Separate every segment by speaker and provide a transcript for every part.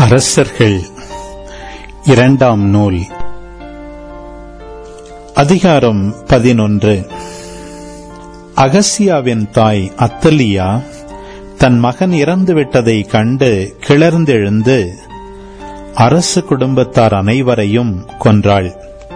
Speaker 1: அரசர்கள் இரண்டாம் நூல் அதிகாரம் பதினொன்று அகசியாவின் தாய் அத்தலியா தன் மகன் இறந்துவிட்டதை கண்டு கிளர்ந்தெழுந்து அரசு குடும்பத்தார் அனைவரையும் கொன்றாள்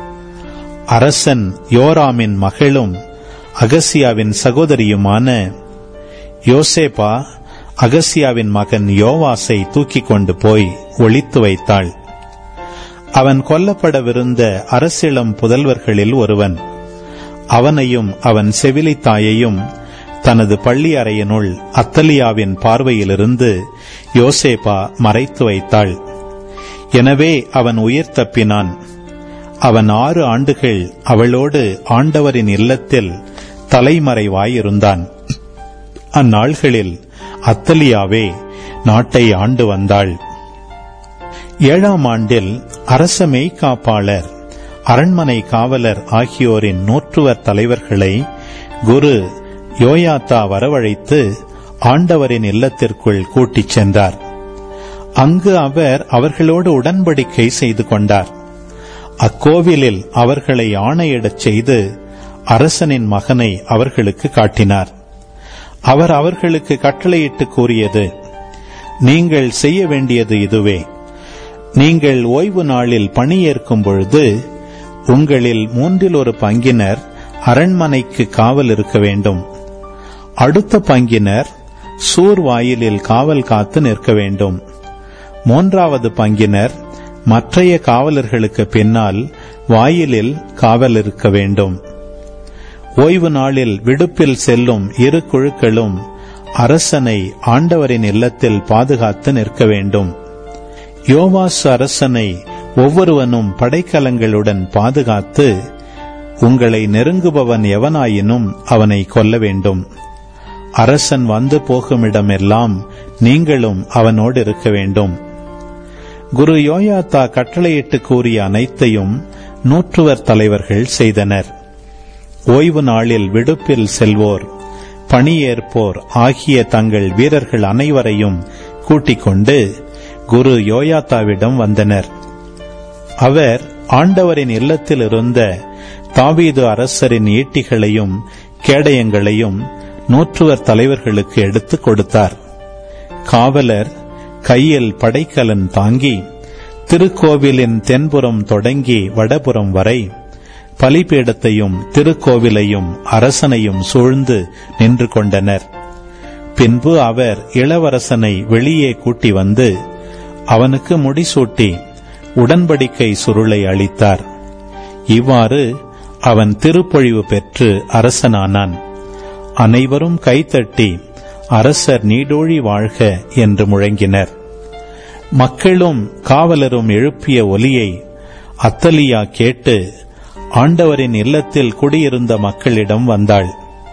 Speaker 1: அரசன் யோராமின் மகளும் அகசியாவின் சகோதரியுமான யோசேப்பா அகசியாவின் மகன் யோவாசை தூக்கிக் கொண்டு போய் ஒளித்து வைத்தாள் அவன் கொல்லப்படவிருந்த அரசிளம் புதல்வர்களில் ஒருவன் அவனையும் அவன் செவிலி தாயையும் தனது பள்ளி அறையினுள் அத்தலியாவின் பார்வையிலிருந்து யோசேப்பா மறைத்து வைத்தாள் எனவே அவன் உயிர் தப்பினான் அவன் ஆறு ஆண்டுகள் அவளோடு ஆண்டவரின் இல்லத்தில் தலைமறைவாயிருந்தான் அந்நாள்களில் அத்தலியாவே நாட்டை ஆண்டு வந்தாள் ஏழாம் ஆண்டில் அரச மெய்காப்பாளர் அரண்மனை காவலர் ஆகியோரின் நூற்றுவர் தலைவர்களை குரு யோயாத்தா வரவழைத்து ஆண்டவரின் இல்லத்திற்குள் கூட்டிச் சென்றார் அங்கு அவர் அவர்களோடு உடன்படிக்கை செய்து கொண்டார் அக்கோவிலில் அவர்களை ஆணையிடச் செய்து அரசனின் மகனை அவர்களுக்கு காட்டினார் அவர் அவர்களுக்கு கட்டளையிட்டு கூறியது நீங்கள் செய்ய வேண்டியது இதுவே நீங்கள் ஓய்வு நாளில் பணியேற்கும் பொழுது உங்களில் மூன்றில் ஒரு பங்கினர் அரண்மனைக்கு காவல் இருக்க வேண்டும் அடுத்த பங்கினர் சூர் வாயிலில் காவல் காத்து நிற்க வேண்டும் மூன்றாவது பங்கினர் மற்றைய காவலர்களுக்கு பின்னால் வாயிலில் காவல் இருக்க வேண்டும் ஓய்வு நாளில் விடுப்பில் செல்லும் இரு குழுக்களும் அரசனை ஆண்டவரின் இல்லத்தில் பாதுகாத்து நிற்க வேண்டும் யோவாசு அரசனை ஒவ்வொருவனும் படைக்கலங்களுடன் பாதுகாத்து உங்களை நெருங்குபவன் எவனாயினும் அவனை கொல்ல வேண்டும் அரசன் வந்து போகுமிடமெல்லாம் நீங்களும் அவனோடு இருக்க வேண்டும் குரு யோயாத்தா கட்டளையிட்டு கூறிய அனைத்தையும் நூற்றுவர் தலைவர்கள் செய்தனர் ஓய்வு நாளில் விடுப்பில் செல்வோர் பணியேற்போர் ஆகிய தங்கள் வீரர்கள் அனைவரையும் கூட்டிக் கொண்டு குரு யோயாத்தாவிடம் வந்தனர் அவர் ஆண்டவரின் இல்லத்தில் இருந்த தாவீது அரசரின் ஈட்டிகளையும் கேடயங்களையும் நூற்றுவர் தலைவர்களுக்கு எடுத்துக் கொடுத்தார் காவலர் கையில் படைக்கலன் தாங்கி திருக்கோவிலின் தென்புறம் தொடங்கி வடபுறம் வரை பலிபீடத்தையும் திருக்கோவிலையும் அரசனையும் சூழ்ந்து நின்று கொண்டனர் பின்பு அவர் இளவரசனை வெளியே கூட்டி வந்து அவனுக்கு முடிசூட்டி உடன்படிக்கை சுருளை அளித்தார் இவ்வாறு அவன் திருப்பொழிவு பெற்று அரசனானான் அனைவரும் கைத்தட்டி அரசர் நீடோழி வாழ்க என்று முழங்கினர் மக்களும் காவலரும் எழுப்பிய ஒலியை அத்தலியா கேட்டு ஆண்டவரின் இல்லத்தில் குடியிருந்த மக்களிடம் வந்தாள்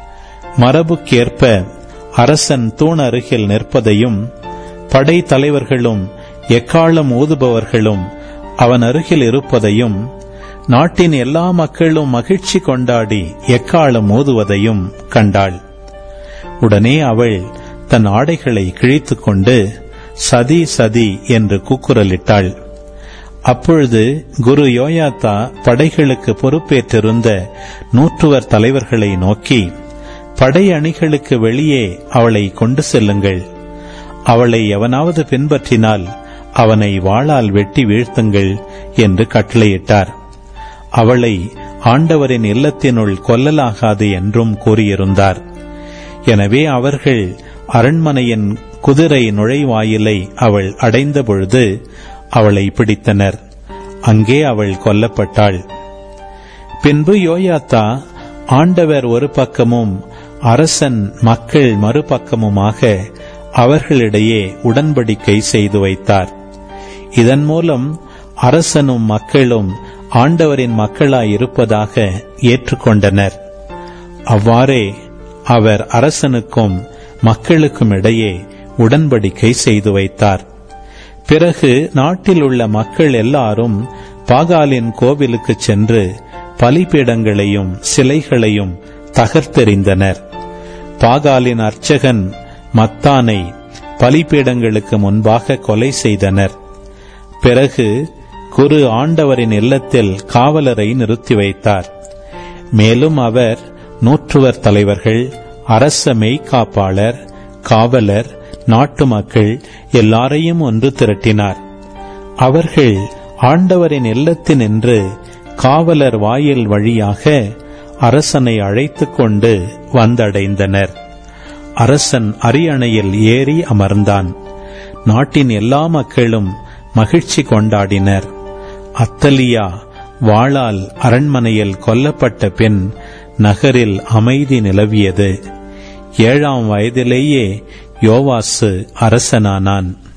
Speaker 1: மரபுக்கேற்ப அரசன் தூண் அருகில் நிற்பதையும் படை தலைவர்களும் எக்காலம் ஊதுபவர்களும் அவன் அருகில் இருப்பதையும் நாட்டின் எல்லா மக்களும் மகிழ்ச்சி கொண்டாடி எக்காலம் ஊதுவதையும் கண்டாள் உடனே அவள் தன் ஆடைகளை கிழித்துக் கொண்டு சதி சதி என்று கூக்குரலிட்டாள் அப்பொழுது குரு யோயாத்தா படைகளுக்கு பொறுப்பேற்றிருந்த நூற்றுவர் தலைவர்களை நோக்கி படை அணிகளுக்கு வெளியே அவளை கொண்டு செல்லுங்கள் அவளை எவனாவது பின்பற்றினால் அவனை வாளால் வெட்டி வீழ்த்துங்கள் என்று கட்டளையிட்டார் அவளை ஆண்டவரின் இல்லத்தினுள் கொல்லலாகாது என்றும் கூறியிருந்தார் எனவே அவர்கள் அரண்மனையின் குதிரை நுழைவாயிலை அவள் அடைந்த பொழுது அவளை பிடித்தனர் அங்கே அவள் கொல்லப்பட்டாள் பின்பு யோயாத்தா ஆண்டவர் ஒரு பக்கமும் அரசன் மக்கள் மறுபக்கமுமாக அவர்களிடையே உடன்படிக்கை செய்து வைத்தார் இதன் மூலம் அரசனும் மக்களும் ஆண்டவரின் மக்களாயிருப்பதாக ஏற்றுக்கொண்டனர் அவ்வாறே அவர் அரசனுக்கும் மக்களுக்கும் இடையே உடன்படிக்கை செய்து வைத்தார் பிறகு நாட்டில் உள்ள மக்கள் எல்லாரும் பாகாலின் கோவிலுக்கு சென்று பலிபீடங்களையும் சிலைகளையும் தகர்த்தெறிந்தனர் பாகாலின் அர்ச்சகன் மத்தானை பலிபீடங்களுக்கு முன்பாக கொலை செய்தனர் பிறகு குரு ஆண்டவரின் இல்லத்தில் காவலரை நிறுத்தி வைத்தார் மேலும் அவர் நூற்றுவர் தலைவர்கள் அரச மெய்காப்பாளர் காவலர் நாட்டு மக்கள் எல்லாரையும் ஒன்று திரட்டினார் அவர்கள் ஆண்டவரின் இல்லத்தினின்று காவலர் வாயில் வழியாக அரசனை அழைத்துக் கொண்டு வந்தடைந்தனர் அரசன் அரியணையில் ஏறி அமர்ந்தான் நாட்டின் எல்லா மக்களும் மகிழ்ச்சி கொண்டாடினர் அத்தலியா வாளால் அரண்மனையில் கொல்லப்பட்ட பின் நகரில் அமைதி நிலவியது ஏழாம் வயதிலேயே யோவாசு அரசனானான்